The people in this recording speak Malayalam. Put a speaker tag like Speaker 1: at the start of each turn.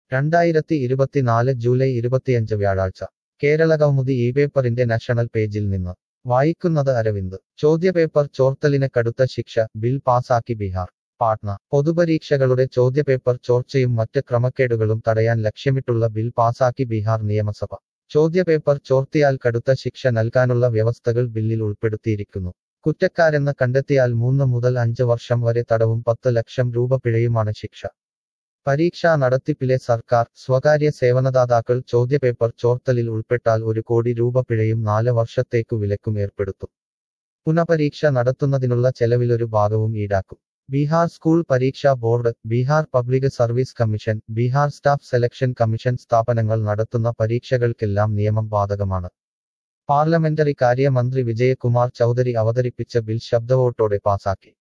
Speaker 1: രണ്ടായിരത്തി ഇരുപത്തിനാല് ജൂലൈ ഇരുപത്തിയഞ്ച് വ്യാഴാഴ്ച കേരള കൗമുദി ഈ പേപ്പറിന്റെ നാഷണൽ പേജിൽ നിന്ന് വായിക്കുന്നത് അരവിന്ദ് ചോദ്യപേപ്പർ ചോർത്തലിന് കടുത്ത ശിക്ഷ ബിൽ പാസാക്കി ബീഹാർ പാട്ന പൊതുപരീക്ഷകളുടെ ചോദ്യപേപ്പർ ചോർച്ചയും മറ്റ് ക്രമക്കേടുകളും തടയാൻ ലക്ഷ്യമിട്ടുള്ള ബിൽ പാസാക്കി ബീഹാർ നിയമസഭ ചോദ്യപേപ്പർ ചോർത്തിയാൽ കടുത്ത ശിക്ഷ നൽകാനുള്ള വ്യവസ്ഥകൾ ബില്ലിൽ ഉൾപ്പെടുത്തിയിരിക്കുന്നു കുറ്റക്കാരെന്ന് കണ്ടെത്തിയാൽ മൂന്ന് മുതൽ അഞ്ച് വർഷം വരെ തടവും പത്ത് ലക്ഷം രൂപ പിഴയുമാണ് ശിക്ഷ പരീക്ഷാ നടത്തിപ്പിലെ സർക്കാർ സ്വകാര്യ സേവനദാതാക്കൾ ചോദ്യപേപ്പർ ചോർത്തലിൽ ഉൾപ്പെട്ടാൽ ഒരു കോടി രൂപ പിഴയും നാല് വർഷത്തേക്കു വിലക്കും ഏർപ്പെടുത്തും പുനഃപരീക്ഷ നടത്തുന്നതിനുള്ള ചെലവിലൊരു ഭാഗവും ഈടാക്കും ബീഹാർ സ്കൂൾ പരീക്ഷാ board Bihar public service commission Bihar staff selection commission സ്ഥാപനങ്ങൾ നടത്തുന്ന പരീക്ഷകൾക്കെല്ലാം നിയമം ബാധകമാണ് പാർലമെന്ററി കാര്യ മന്ത്രി വിജയകുമാർ ചൌധരി അവതരിപ്പിച്ച ബിൽ ശബ്ദവോട്ടോടെ പാസാക്കി